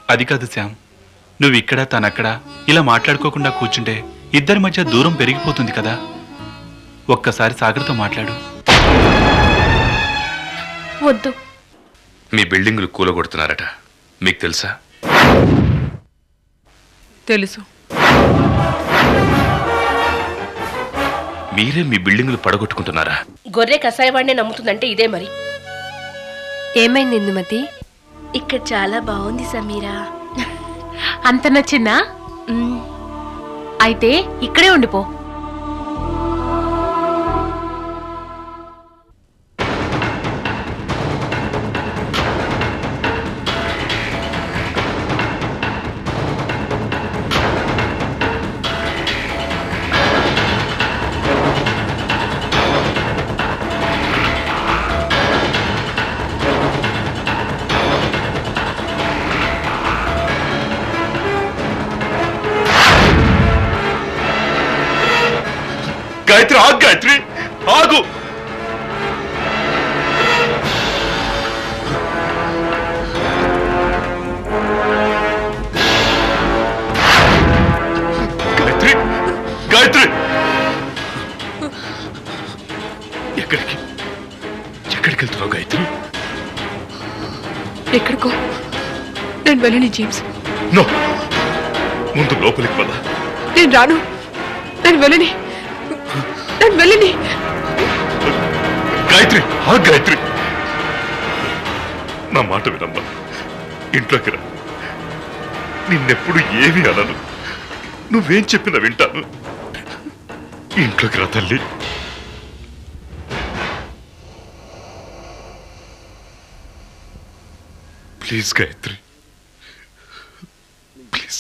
అది కాదు శ్యామ్ నువ్వు ఇక్కడ తనక్కడ ఇలా మాట్లాడుకోకుండా కూర్చుంటే ఇద్దరి మధ్య దూరం పెరిగిపోతుంది కదా ఒక్కసారి సాగర్తో మాట్లాడు వద్దు మీ బిల్డింగులు కూలగొడుతున్నారట మీకు తెలుసా తెలుసు మీరే మీ బిల్డింగులు పడగొట్టుకుంటున్నారా గొర్రె కషాయవాడినే నమ్ముతుందంటే ఇదే మరి ఏమైంది ఇందుమతి ఇక్కడ చాలా బాగుంది సమీరా అంత నచ్చిందా మ్మ్. అయితే ఇక్కడే ఉండిపో గాయత్రి ఆగు గాయత్రి ఆగు గాయత్రి గాయత్రి ఎక్కడికి ఎక్కడికి వెళ్తున్నావు గాయత్రి ఎక్కడికో నేను వెళ్ళని జేమ్స్ నో ముందు లోపలికి పద నేను రాను నేను వెళ్ళని నేను వెళ్ళని గాయత్రి ఆ గాయత్రి నా మాట వినమ్మా ఇంట్లోకి రా నిన్నెప్పుడు ఏమీ అనను నువ్వేం చెప్పినా వింటాను ఇంట్లోకి రా తల్లి ప్లీజ్ గాయత్రి ప్లీజ్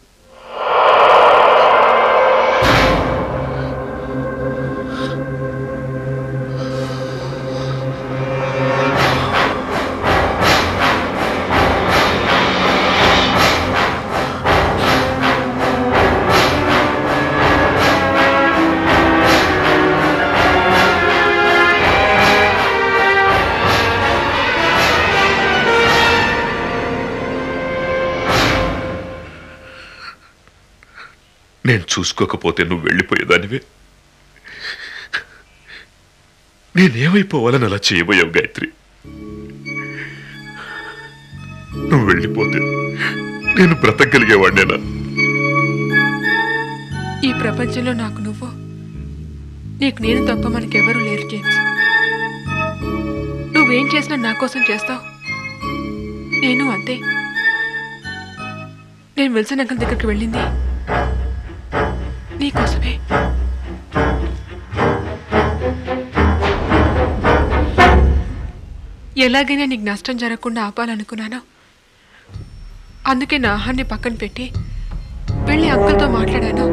నేను చూసుకోకపోతే నువ్వు వెళ్ళిపోయేదానివే నేనేమైపోవాలని అలా చేయబోయావు గాయత్రి నువ్వు వెళ్ళిపోతే నేను బ్రతకగలిగేవాడినేనా ఈ ప్రపంచంలో నాకు నువ్వు నీకు నేను తప్ప మనకెవరూ లేరు జేమ్స్ నువ్వేం చేసినా నా కోసం చేస్తావు నేను అంతే నేను విల్సన్ అంకల్ దగ్గరికి వెళ్ళింది నీకోసమే ఎలాగైనా నీకు నష్టం జరగకుండా ఆపాలనుకున్నాను అందుకే నా ఆహాన్ని పక్కన పెట్టి వెళ్ళి అంకుల్తో మాట్లాడాను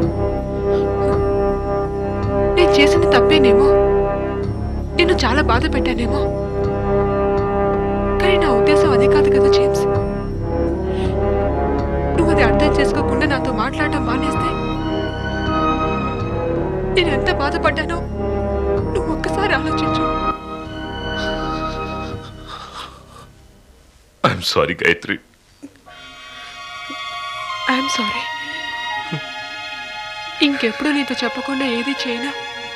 నేను చేసింది తప్పేనేమో నిన్ను చాలా బాధ పెట్టానేమో కానీ నా ఉద్దేశం అది కాదు కదా జేమ్స్ నువ్వు అది అర్థం చేసుకోకుండా నాతో మాట్లాడటం మానేస్తే నేను ఎంత బాధపడ్డానో నువ్వు ఒక్కసారి ఆలోచించు I'm sorry Gayatri I'm sorry ఇంకెప్పుడు నీతో చెప్పకుండా ఏది చేయనా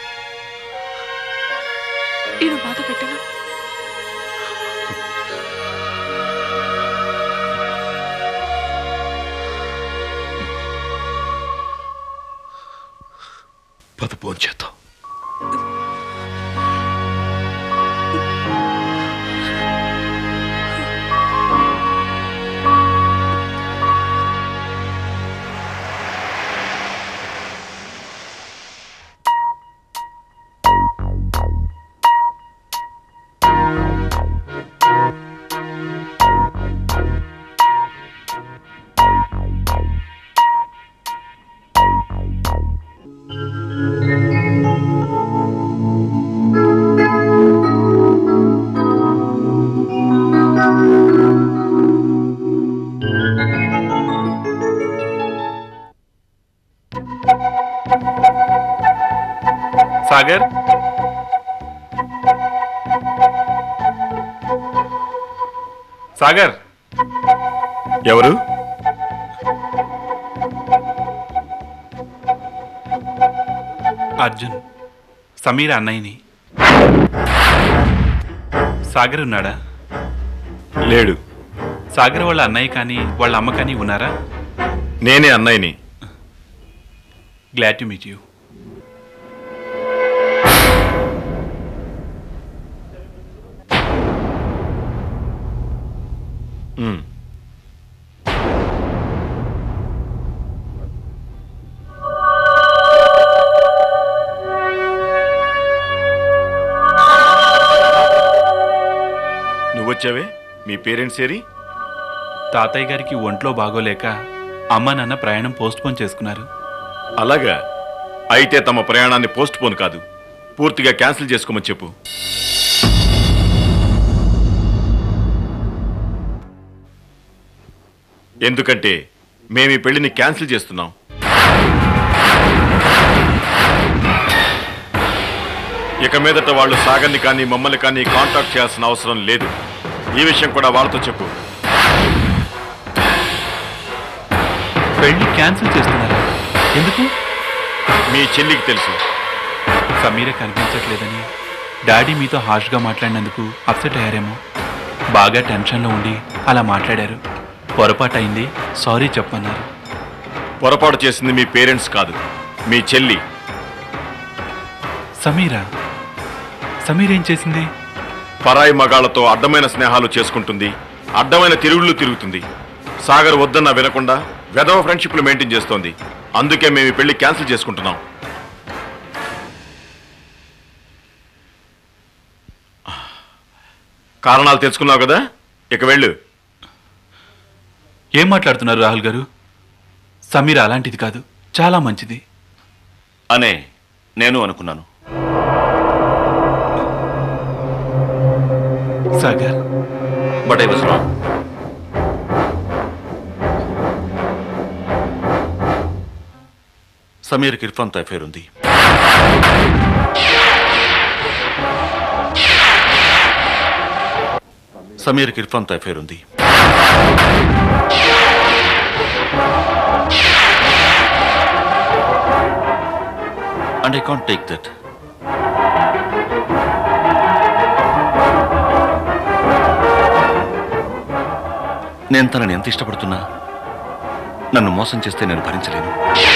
నేను బాధ పెట్టను పద ఫోన్ చేద్దాం సాగర్ సాగర్ ఎవరు అర్జున్ సమీర అన్నయ్యని సాగర్ ఉన్నాడా లేడు సాగర్ వాళ్ళ అన్నయ్య కానీ వాళ్ళ అమ్మ కానీ ఉన్నారా నేనే అన్నయ్యని glad to meet you um. నువ్వొచ్చావే మీ పేరెంట్స్ ఏరి తాతయ్య గారికి ఒంట్లో బాగోలేక అమ్మ నాన్న ప్రయాణం పోస్ట్ పోన్ చేసుకున్నారు అలాగా అయితే తమ ప్రయాణాన్ని పోస్ట్ పోన్ కాదు పూర్తిగా క్యాన్సిల్ చేసుకోమని చెప్పు ఎందుకంటే మేము ఈ పెళ్లిని క్యాన్సిల్ చేస్తున్నాం ఇక మీదట వాళ్ళు సాగర్ని కానీ మమ్మల్ని కానీ కాంటాక్ట్ చేయాల్సిన అవసరం లేదు ఈ విషయం కూడా వాళ్ళతో చెప్పు పెళ్లి క్యాన్సిల్ చేస్తున్నారా ఎందుకు మీ చెల్లికి తెలుసు సమీర కనిపించట్లేదని డాడీ మీతో హార్ష్గా మాట్లాడినందుకు అప్సెట్ అయ్యారేమో బాగా టెన్షన్లో ఉండి అలా మాట్లాడారు పొరపాటు అయింది సారీ చెప్పన్నారు పొరపాటు చేసింది మీ పేరెంట్స్ కాదు మీ చెల్లి సమీరా సమీర్ ఏం చేసింది పరాయి మగాళ్లతో అడ్డమైన స్నేహాలు చేసుకుంటుంది అడ్డమైన తిరుగుళ్ళు తిరుగుతుంది సాగర్ వద్దన్నా వినకుండా వెధవ ఫ్రెండ్షిప్లు మెయింటైన్ చేస్తోంది అందుకే మేము ఈ పెళ్లి క్యాన్సిల్ చేసుకుంటున్నాం కారణాలు తెలుసుకున్నావు కదా ఇక వెళ్ళు ఏం మాట్లాడుతున్నారు రాహుల్ గారు సమీర అలాంటిది కాదు చాలా మంచిది అనే నేను అనుకున్నాను Sagar but I was wrong సమీర్కి ఇర్ఫాన్తో అఫేర్ ఉంది సమీర్కి ఇర్ఫాన్తో అఫేర్ ఉంది and I can't take that నేను తనని ఎంత ఇష్టపడుతున్నా నన్ను మోసం చేస్తే నేను భరించలేను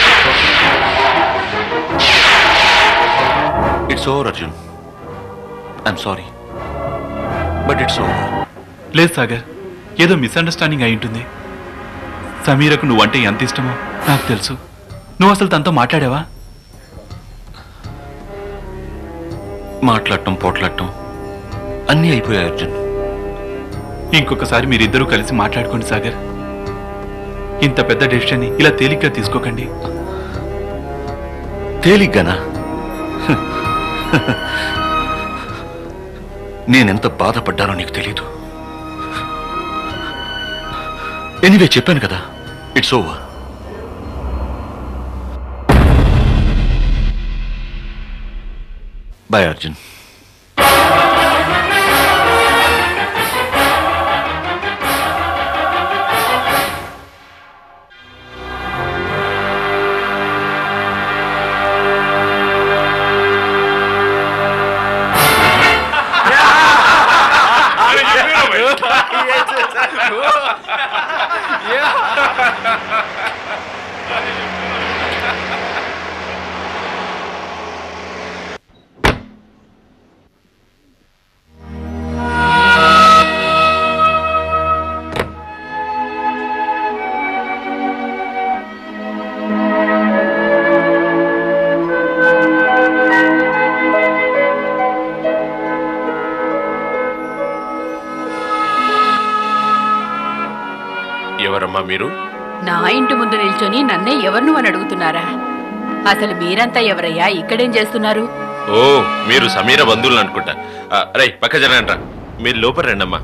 it's over Arjun I'm sorry but it's over లేదు సాగర్ ఏదో మిస్అండర్స్టాండింగ్ అయి ఉంటుంది సమీరకు నువ్వంటే ఎంత ఇష్టమో నాకు తెలుసు నువ్వు అసలు తనతో మాట్లాడావా మాట్లాడటం పోట్లాడటం అన్నీ అయిపోయాయి అర్జున్ ఇంకొకసారి మీరిద్దరూ కలిసి మాట్లాడుకోండి సాగర్ ఇంత పెద్ద డెసిషన్ ఇలా తేలిగ్గా తీసుకోకండి తేలిగ్గానా నేనెంత బాధపడ్డానో నీకు తెలీదు ఎనీవే చెప్పాను కదా ఇట్స్ ఓవర్ బాయ్ అర్జున్ ఎవరమ్మా మీరు నా ఇంటి ముందు నిల్చొని నన్నే ఎవరు నువ్వు అని అడుగుతున్నారా అసలు మీరంతా ఎవరయ్యా ఇక్కడేం చేస్తున్నారు ఓ మీరు సమీర బంధువులు అనుకుంటా రై పక్క జరగండి మీరు లోపల రండమ్మా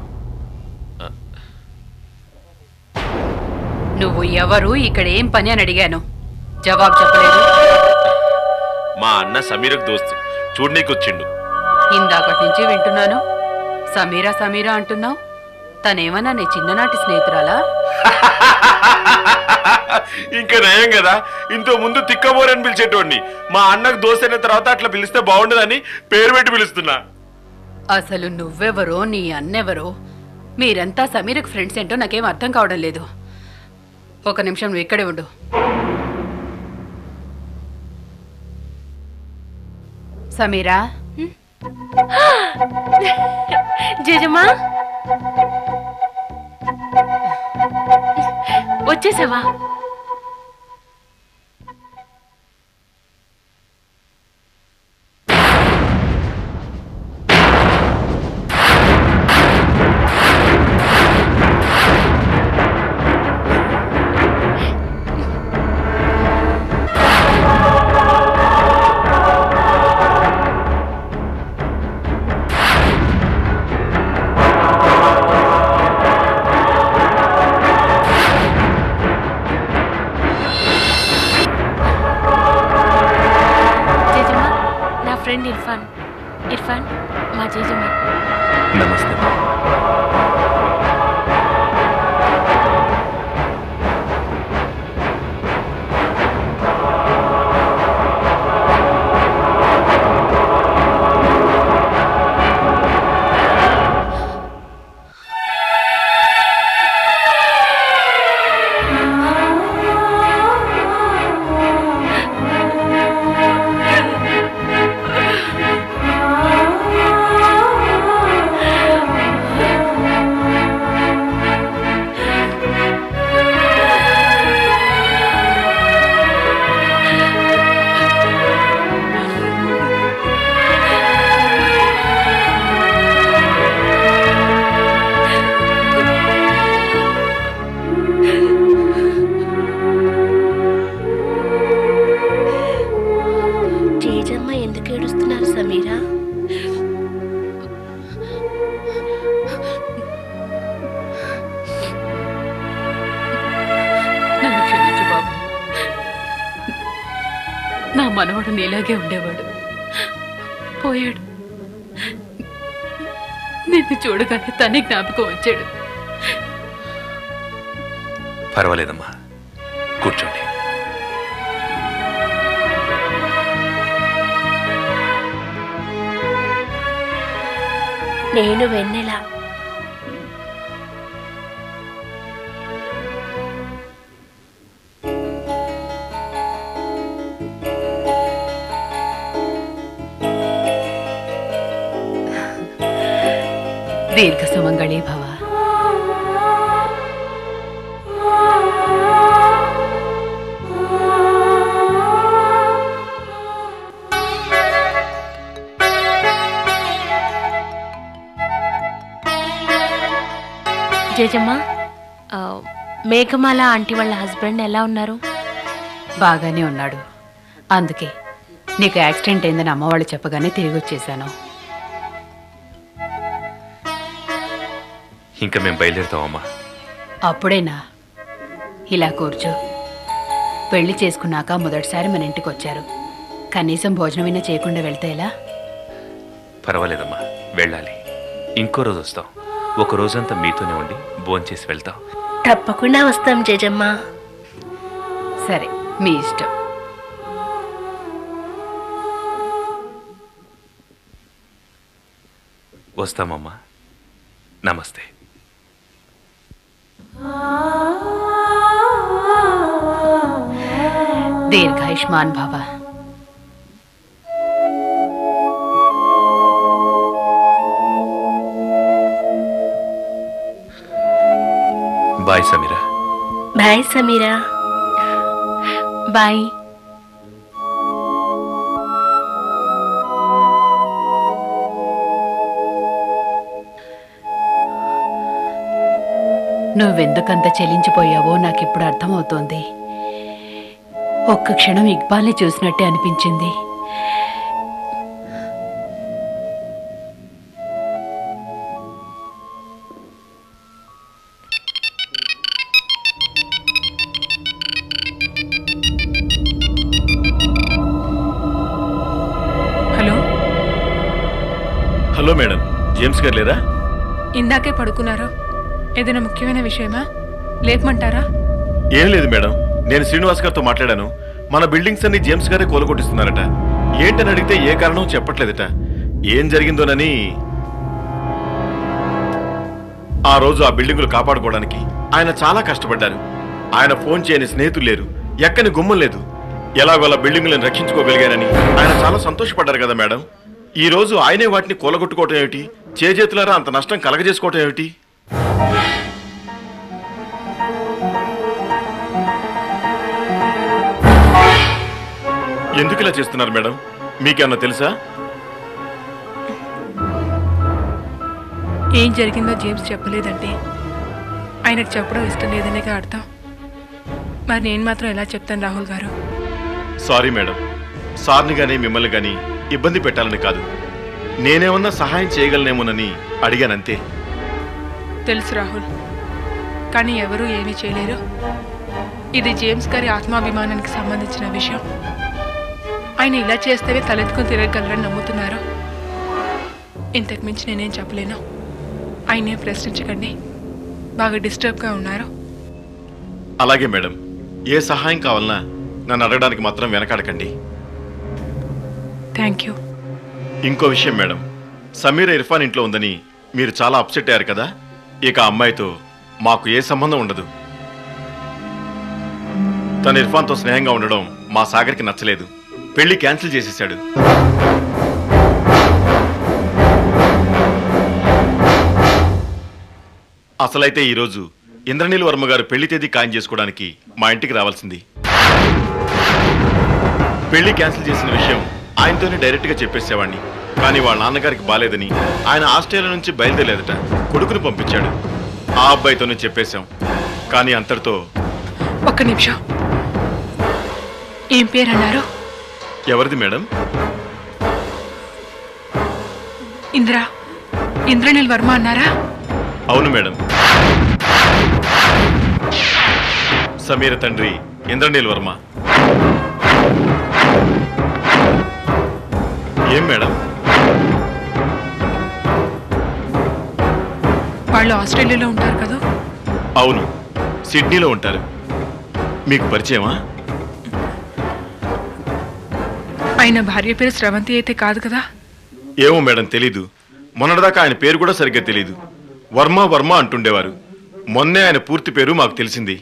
నువ్వు ఎవరు ఇక్కడ ఏం పని అని అడిగాను జవాబు చెప్పలేదు మా అన్న సమీరకు దోస్తు చూడనీకి వచ్చిండు ఇందాకటి నుంచి వింటున్నాను సమీరా సమీరా అంటున్నావు తనేమన్నా నీ చిన్ననాటి స్నేహితురాలా ఇంకా నయం కదా ఇంతో ముందు తిక్కబోరని పిలిచేటోడిని మా అన్నకు దోశ అయిన తర్వాత అట్లా పిలిస్తే బాగుండదని పేరు పెట్టి పిలుస్తున్నా అసలు నువ్వెవరో నీ అన్నెవరో మీరంతా సమీరకు ఫ్రెండ్స్ ఏంటో నాకేం అర్థం కావడం లేదు ఒక నిమిషం నువ్వు ఇక్కడే ఉండు సమీరా జేజమ్మా వచ్చేసావా జేజమ్మా నా ఫ్రెండ్ ఇర్ఫాన్ ఇర్ఫాన్ మా జేజమ్మ నమస్తే జేజమ్మ ఎందుకు ఏడుస్తున్నారు సమీరా నన్ను క్షమించు బాబు నా మనవడు నీలాగే ఉండేవాడు పోయాడు నిన్ను చూడగానే తనే జ్ఞాపకం వచ్చాడు పర్వాలేదమ్మా కూర్చోండి నేను వెన్నెల దీర్ఘ సుమంగళి భవ జేజమ్మ ఆ, మేఘమాల ఆంటీ వాళ్ళ హస్బెండ్ ఎలా ఉన్నారు బాగానే ఉన్నాడు అందుకే నీకు యాక్సిడెంట్ అయిందని అమ్మవాళ్ళు చెప్పగానే తిరిగి వచ్చేసాను ఇంకా మేము బయలుదేరుతామమ్మా అప్పుడేనా ఇలా కూర్చో పెళ్లి చేసుకున్నాక మొదటిసారి మన ఇంటికి వచ్చారు కనీసం భోజనమైనా చేయకుండా వెళ్తే ఎలా పర్వాలేదమ్మా వెళ్ళాలి ఇంకో రోజు వస్తాం ఒక రోజంతా మీతోనే ఉండి భోంచేసి వెళ్తాం తప్పకుండా వస్తాం జేజమ్మ సరే మీ ఇష్టం వస్తామమ్మా నమస్తే దీర్ఘాయుష్మాన్ భవ bye Sameera bye Sameera bye నువ్వెందుకంత చెలించిపోయావో నాకిప్పుడు అర్థమవుతోంది ఒక్క క్షణం ఇక్బాల్ని చూసినట్టే అనిపించింది హలో హలో మేడం జేమ్స్ గారు లేరా ఇందాకే పడుకున్నారా ఏదైనా ముఖ్యమైన విషయమా లేపమంటారా ఏం లేదు మేడం నేను శ్రీనివాస్ గారితో మాట్లాడాను మన బిల్డింగ్స్ అన్ని జేమ్స్ గారే కూలగొట్టిస్తున్నారట ఏంటని అడిగితే ఏ కారణం చెప్పట్లేదట ఏం జరిగిందోనని ఆ రోజు ఆ బిల్డింగులు కాపాడుకోవడానికి ఆయన చాలా కష్టపడ్డారు ఆయన ఫోన్ చేయని స్నేహితులు లేరు ఎక్కని గుమ్మం లేదు ఎలాగోలా బిల్డింగులను రక్షించుకోగలిగారని ఆయన చాలా సంతోషపడ్డారు కదా మేడం ఈ రోజు ఆయనే వాటిని కూలగొట్టుకోవటం ఏమిటి చేజేతులారా అంత నష్టం కలగజేసుకోవటం ఏమిటి ఎందుకు ఇలా చేస్తున్నారు మేడం మీకేమన్నా తెలుసా ఏం జరిగిందో జేమ్స్ చెప్పలేదంటే ఆయనకు చెప్పడం ఇష్టం లేదనేగా అర్థం మరి నేను మాత్రం ఎలా చెప్తాను రాహుల్ గారు సారీ మేడం సార్ని గాని మిమ్మల్ని గాని ఇబ్బంది పెట్టాలని కాదు నేనేమన్నా సహాయం చేయగలనేమోనని అడిగానంతే తెలుసు రాహుల్ కానీ ఎవరూ ఏమీ చేయలేరు ఇది జేమ్స్ గారి ఆత్మాభిమానానికి సంబంధించిన విషయం ఆయన ఇలా చేస్తేనే తలెత్తుకుని తిరగగలరని నమ్ముతున్నారు ఇంతకు మించి నేనేం చెప్పలేను ఆయనే ప్రశ్నించకండి బాగా డిస్టర్బ్గా ఉన్నారు అలాగే మేడం ఏ సహాయం కావాలన్నా నన్ను అడగడానికి మాత్రం వెనకాడకండి థ్యాంక్ యూ ఇంకో విషయం మేడం సమీర ఇర్ఫాన్ ఇంట్లో ఉందని మీరు చాలా అప్సెట్ అయ్యారు కదా ఇక ఆ అమ్మాయితో మాకు ఏ సంబంధం ఉండదు తను ఇర్ఫాన్తో స్నేహంగా ఉండడం మా సాగర్కి నచ్చలేదు పెళ్లి క్యాన్సిల్ చేసేశాడు అసలైతే ఈరోజు ఇంద్రనీల్ వర్మ గారు పెళ్లి తేదీ ఖాయం చేసుకోవడానికి మా ఇంటికి రావాల్సింది పెళ్లి క్యాన్సిల్ చేసిన విషయం ఆయనతోనే డైరెక్ట్ గా చెప్పేసేవాడిని కానీ వాళ్ళ నాన్నగారికి బాలేదని ఆయన ఆస్ట్రేలియా నుంచి బయలుదేరలేదట కొడుకుని పంపించాడు ఆ అబ్బాయితోనే చెప్పేశాం కానీ అంతటితో ఒక్క నిమిషం ఏం పేరు అన్నారు ఎవరిది మేడం ఇంద్ర ఇంద్రనీల్ వర్మ అన్నారా అవును మేడం సమీర తండ్రి ఇంద్రనీల్ వర్మ ఏం మేడం వాళ్ళు ఆస్ట్రేలియాలో ఉంటారు కదా అవును సిడ్నీలో ఉంటారు మీకు పరిచయమా ఆయన భార్య పేరు స్రవంతి అయితే కాదు కదా ఏమో మేడం తెలీదు మొన్నటిదాకా ఆయన పేరు కూడా సరిగ్గా తెలీదు వర్మ వర్మ అంటుండేవారు మొన్నే ఆయన పూర్తి పేరు మాకు తెలిసింది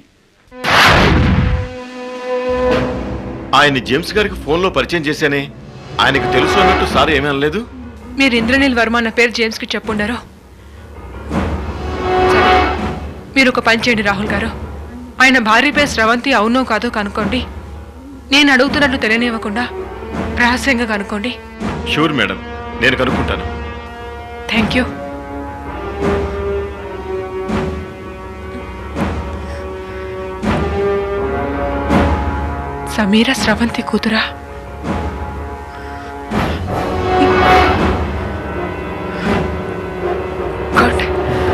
ఆయన్ని జేమ్స్ గారికి ఫోన్లో పరిచయం చేశానే ఆయనకు తెలుసు అన్నట్టు సార్ ఏమీ అనలేదు మీరు ఇంద్రనీల్ వర్మ అన్న పేరు జేమ్స్కి చెప్పుండరు సరే మీరు ఒక పని చేయండి రాహుల్ గారు ఆయన భార్య పేరు స్రవంతి అవునో కాదో కనుక్కోండి నేను అడుగుతున్నట్లు తెలియనివ్వకుండా రహస్యంగా కనుక్కోండి షూర్ మేడం నేను కనుక్కుంటాను థ్యాంక్ యూ సమీర స్రవంతి కూతురా గుడ్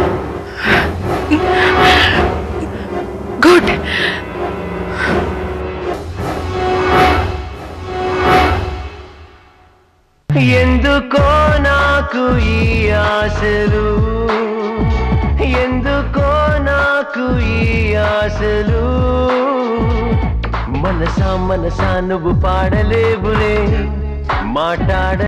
గుడ్ ఎందుకో నాకు ఈ ఆశలు ఎందుకో నాకు ఈ ఆశలు మనసా మనసా నువ్వు పాడలేవులే మాట్లాడ